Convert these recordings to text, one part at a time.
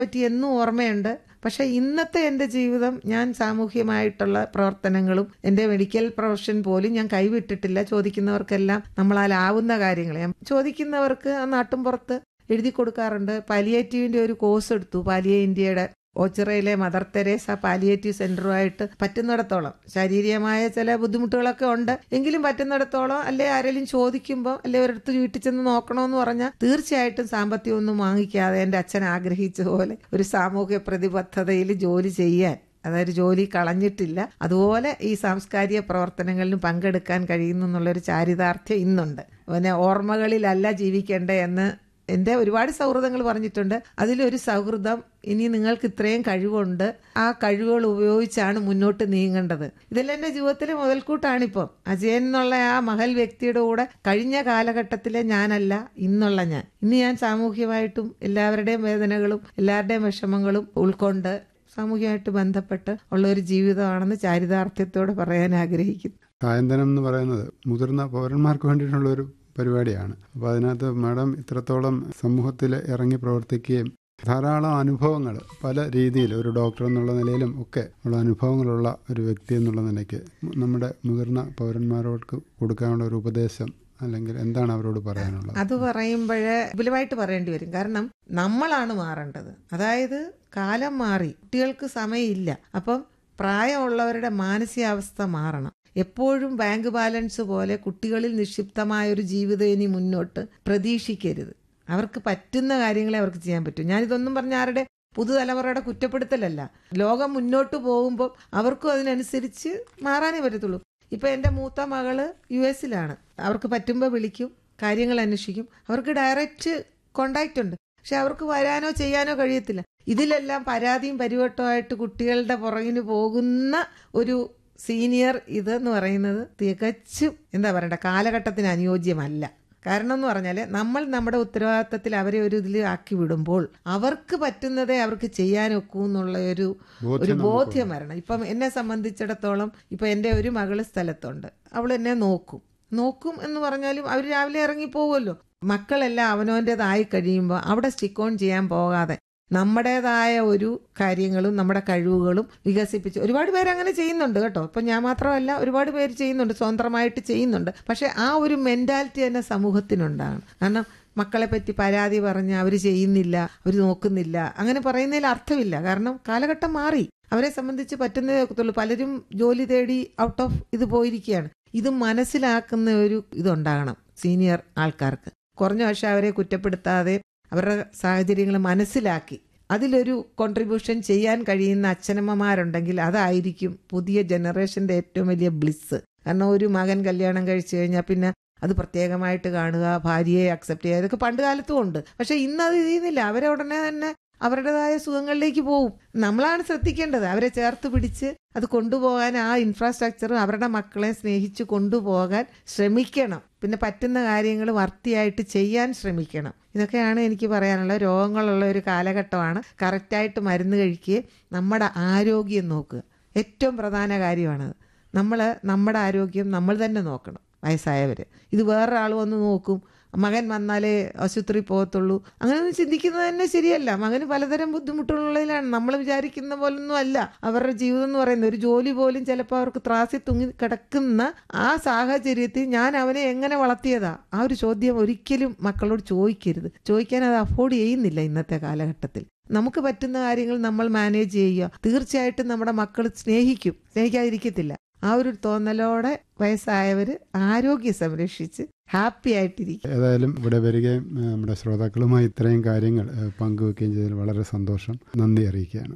പറ്റി എന്നും ഓർമ്മയുണ്ട് പക്ഷെ ഇന്നത്തെ എൻ്റെ ജീവിതം ഞാൻ സാമൂഹ്യമായിട്ടുള്ള പ്രവർത്തനങ്ങളും എൻ്റെ മെഡിക്കൽ പ്രൊഫഷൻ പോലും ഞാൻ കൈവിട്ടിട്ടില്ല ചോദിക്കുന്നവർക്കെല്ലാം നമ്മളാലാവുന്ന കാര്യങ്ങൾ ഞാൻ ചോദിക്കുന്നവർക്ക് ആ നാട്ടുംപുറത്ത് എഴുതി കൊടുക്കാറുണ്ട് പാലിയേറ്റീവിൻ്റെ ഒരു കോഴ്സ് എടുത്തു പാലിയ ഇന്ത്യയുടെ ഓച്ചിറയിലെ മദർ തെരേസ പാലിയേറ്റീവ് സെന്ററുമായിട്ട് പറ്റുന്നിടത്തോളം ശാരീരികമായ ചില ബുദ്ധിമുട്ടുകളൊക്കെ ഉണ്ട് എങ്കിലും പറ്റുന്നിടത്തോളം അല്ലെ ആരെങ്കിലും ചോദിക്കുമ്പോൾ അല്ലെ ഒരിടത്ത് വീട്ടിൽ ചെന്ന് നോക്കണമെന്ന് പറഞ്ഞാൽ തീർച്ചയായിട്ടും സാമ്പത്തികമൊന്നും വാങ്ങിക്കാതെ എൻ്റെ അച്ഛൻ ആഗ്രഹിച്ച പോലെ ഒരു സാമൂഹ്യ പ്രതിബദ്ധതയിൽ ജോലി ചെയ്യാൻ അതായത് ജോലി കളഞ്ഞിട്ടില്ല അതുപോലെ ഈ സാംസ്കാരിക പ്രവർത്തനങ്ങളിലും പങ്കെടുക്കാൻ കഴിയുന്നു എന്നുള്ളൊരു ചാരിതാർത്ഥ്യം ഇന്നുണ്ട് പിന്നെ ഓർമ്മകളിലല്ല ജീവിക്കേണ്ടേ എന്ന് എൻ്റെ ഒരുപാട് സൗഹൃദങ്ങൾ പറഞ്ഞിട്ടുണ്ട് അതിലൊരു സൗഹൃദം ഇനി നിങ്ങൾക്ക് ഇത്രയും കഴിവുണ്ട് ആ കഴിവുകൾ ഉപയോഗിച്ചാണ് മുന്നോട്ട് നീങ്ങേണ്ടത് ഇതെല്ലാം എൻ്റെ ജീവിതത്തിലെ മുതൽക്കൂട്ടാണിപ്പം അജയൻ എന്നുള്ള ആ മഹൽ വ്യക്തിയുടെ കൂടെ കഴിഞ്ഞ കാലഘട്ടത്തിലെ ഞാനല്ല ഇന്നുള്ള ഞാൻ ഇന്ന് ഞാൻ സാമൂഹ്യമായിട്ടും എല്ലാവരുടെയും വേദനകളും എല്ലാവരുടെയും വിഷമങ്ങളും ഉൾക്കൊണ്ട് സാമൂഹികമായിട്ട് ബന്ധപ്പെട്ട് ഉള്ള ഒരു ജീവിതമാണെന്ന് ചാരിതാർത്ഥ്യത്തോടെ പറയാൻ ആഗ്രഹിക്കുന്നു സായന്തനം എന്ന് പറയുന്നത് മുതിർന്ന പൗരന്മാർക്ക് വേണ്ടിയിട്ടുള്ള ഒരു പരിപാടിയാണ് അപ്പോൾ അതിനകത്ത് മാഡം ഇത്രത്തോളം സമൂഹത്തിൽ ഇറങ്ങി പ്രവർത്തിക്കുകയും ധാരാളം അനുഭവങ്ങൾ പല രീതിയിൽ ഒരു ഡോക്ടർ എന്നുള്ള നിലയിലും ഒക്കെ ഉള്ള അനുഭവങ്ങളുള്ള ഒരു വ്യക്തി എന്നുള്ള നിലയ്ക്ക് നമ്മുടെ മുതിർന്ന പൗരന്മാരോട് കൊടുക്കാനുള്ള ഒരു ഉപദേശം അല്ലെങ്കിൽ എന്താണ് അവരോട് പറയാനുള്ളത് അത് പറയുമ്പോഴേ വിപുലമായിട്ട് പറയേണ്ടി വരും കാരണം നമ്മളാണ് മാറേണ്ടത് അതായത് കാലം മാറി കുട്ടികൾക്ക് സമയമില്ല അപ്പം പ്രായമുള്ളവരുടെ മാനസികാവസ്ഥ മാറണം എപ്പോഴും ബാങ്ക് ബാലൻസ് പോലെ കുട്ടികളിൽ നിക്ഷിപ്തമായ ഒരു ജീവിതം ഇനി മുന്നോട്ട് പ്രതീക്ഷിക്കരുത് അവർക്ക് പറ്റുന്ന കാര്യങ്ങളെ അവർക്ക് ചെയ്യാൻ പറ്റും ഞാനിതൊന്നും പറഞ്ഞ ആരുടെ പുതുതലമുറയുടെ കുറ്റപ്പെടുത്തലല്ല ലോകം മുന്നോട്ട് പോകുമ്പോൾ അവർക്കും അതിനനുസരിച്ച് മാറാനേ പറ്റത്തുള്ളൂ ഇപ്പൊ എൻ്റെ മൂത്ത മകള് യു എസിലാണ് അവർക്ക് പറ്റുമ്പോൾ വിളിക്കും കാര്യങ്ങൾ അന്വേഷിക്കും അവർക്ക് ഡയറക്റ്റ് കോണ്ടാക്റ്റ് ഉണ്ട് പക്ഷെ അവർക്ക് വരാനോ ചെയ്യാനോ കഴിയത്തില്ല ഇതിലെല്ലാം പരാതിയും പരിവട്ടമായിട്ട് കുട്ടികളുടെ പുറകിന് പോകുന്ന ഒരു സീനിയർ ഇതെന്ന് പറയുന്നത് തികച്ചും എന്താ പറയണ്ട കാലഘട്ടത്തിന് അനുയോജ്യമല്ല കാരണം എന്ന് പറഞ്ഞാൽ നമ്മൾ നമ്മുടെ ഉത്തരവാദിത്തത്തിൽ അവരെ ഒരു ഇതിൽ ആക്കി വിടുമ്പോൾ അവർക്ക് പറ്റുന്നതേ അവർക്ക് ചെയ്യാനൊക്കൂ എന്നുള്ള ഒരു ഒരു ബോധ്യം വരണം ഇപ്പം എന്നെ സംബന്ധിച്ചിടത്തോളം ഇപ്പൊ എൻ്റെ ഒരു മകള് സ്ഥലത്തുണ്ട് അവൾ എന്നെ നോക്കും നോക്കും എന്ന് പറഞ്ഞാലും അവർ രാവിലെ ഇറങ്ങി പോകുമല്ലോ മക്കളെല്ലാം അവനവൻ്റെതായി കഴിയുമ്പോൾ അവിടെ സ്റ്റിക്ക് ഓൺ ചെയ്യാൻ പോകാതെ നമ്മുടേതായ ഒരു കാര്യങ്ങളും നമ്മുടെ കഴിവുകളും വികസിപ്പിച്ച് ഒരുപാട് പേര് അങ്ങനെ ചെയ്യുന്നുണ്ട് കേട്ടോ ഇപ്പം ഞാൻ മാത്രമല്ല ഒരുപാട് പേര് ചെയ്യുന്നുണ്ട് സ്വതന്ത്രമായിട്ട് ചെയ്യുന്നുണ്ട് പക്ഷെ ആ ഒരു മെന്റാലിറ്റി തന്നെ സമൂഹത്തിനുണ്ടാകണം കാരണം മക്കളെ പറ്റി പരാതി പറഞ്ഞ് അവർ ചെയ്യുന്നില്ല അവർ നോക്കുന്നില്ല അങ്ങനെ പറയുന്നതിൽ അർത്ഥമില്ല കാരണം കാലഘട്ടം മാറി അവരെ സംബന്ധിച്ച് പറ്റുന്നതേ ഒക്കത്തുള്ളൂ പലരും ജോലി തേടി ഔട്ട് ഓഫ് ഇത് പോയിരിക്കുകയാണ് ഇത് മനസ്സിലാക്കുന്ന ഒരു ഇതുണ്ടാകണം സീനിയർ ആൾക്കാർക്ക് കുറഞ്ഞ പക്ഷെ അവരെ കുറ്റപ്പെടുത്താതെ അവരുടെ സാഹചര്യങ്ങൾ മനസ്സിലാക്കി അതിലൊരു കോൺട്രിബ്യൂഷൻ ചെയ്യാൻ കഴിയുന്ന അച്ഛനമ്മമാരുണ്ടെങ്കിൽ അതായിരിക്കും പുതിയ ജനറേഷന്റെ ഏറ്റവും വലിയ ബ്ലിസ് കാരണം ഒരു മകൻ കല്യാണം കഴിച്ചു കഴിഞ്ഞാൽ പിന്നെ അത് പ്രത്യേകമായിട്ട് കാണുക ഭാര്യയെ അക്സെപ്റ്റ് ചെയ്യുക ഇതൊക്കെ പണ്ട് കാലത്തും ഉണ്ട് പക്ഷെ ഇന്ന് അത് ചെയ്യുന്നില്ല അവരെ ഉടനെ തന്നെ അവരുടേതായ സുഖങ്ങളിലേക്ക് പോകും നമ്മളാണ് ശ്രദ്ധിക്കേണ്ടത് അവരെ ചേർത്ത് പിടിച്ച് അത് കൊണ്ടുപോകാൻ ആ ഇൻഫ്രാസ്ട്രക്ചറും അവരുടെ മക്കളെ സ്നേഹിച്ച് കൊണ്ടുപോകാൻ ശ്രമിക്കണം പിന്നെ പറ്റുന്ന കാര്യങ്ങൾ വർത്തിയായിട്ട് ചെയ്യാൻ ശ്രമിക്കണം ഇതൊക്കെയാണ് എനിക്ക് പറയാനുള്ള രോഗങ്ങളുള്ള ഒരു കാലഘട്ടമാണ് കറക്റ്റായിട്ട് മരുന്ന് കഴിക്കുക നമ്മുടെ ആരോഗ്യം നോക്കുക ഏറ്റവും പ്രധാന കാര്യമാണത് നമ്മൾ നമ്മുടെ ആരോഗ്യം നമ്മൾ തന്നെ നോക്കണം വയസ്സായവർ ഇത് വേറൊരാൾ വന്ന് നോക്കും മകൻ വന്നാലേ ആശുപത്രി പോകത്തുള്ളൂ അങ്ങനെയൊന്നും ചിന്തിക്കുന്നത് തന്നെ ശരിയല്ല മകന് പലതരം ബുദ്ധിമുട്ടുള്ളതിലാണ് നമ്മൾ വിചാരിക്കുന്ന പോലൊന്നും അല്ല അവരുടെ ജീവിതം എന്ന് പറയുന്നത് ഒരു ജോലി പോലും ചിലപ്പോൾ അവർക്ക് ത്രാസി തുങ്ങി കിടക്കുന്ന ആ സാഹചര്യത്തിൽ ഞാൻ അവനെ എങ്ങനെ വളർത്തിയതാ ആ ഒരു ചോദ്യം ഒരിക്കലും മക്കളോട് ചോദിക്കരുത് ചോദിക്കാൻ അത് അഫോർഡ് ചെയ്യുന്നില്ല ഇന്നത്തെ കാലഘട്ടത്തിൽ നമുക്ക് പറ്റുന്ന കാര്യങ്ങൾ നമ്മൾ മാനേജ് ചെയ്യുക തീർച്ചയായിട്ടും നമ്മുടെ മക്കൾ സ്നേഹിക്കും സ്നേഹിക്കാതിരിക്കത്തില്ല ആ ഒരു തോന്നലോടെ വയസ്സായവര് ആരോഗ്യം സംരക്ഷിച്ച് ഹാപ്പി ആയിട്ടിരിക്കും ഏതായാലും ഇവിടെ വരികയും നമ്മുടെ ശ്രോതാക്കളുമായി ഇത്രയും കാര്യങ്ങൾ പങ്കുവെക്കുകയും ചെയ്തതിൽ വളരെ സന്തോഷം നന്ദി അറിയിക്കുകയാണ്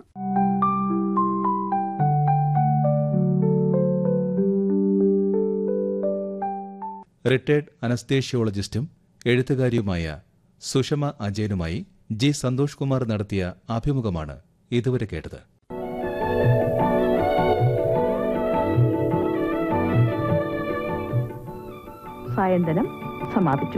റിട്ടയർഡ് അനസ്തേഷ്യോളജിസ്റ്റും എഴുത്തുകാരിയുമായ സുഷമ അജയനുമായി ജി സന്തോഷ് കുമാർ നടത്തിയ അഭിമുഖമാണ് ഇതുവരെ കേട്ടത് സായന്തനം സമാപിച്ചു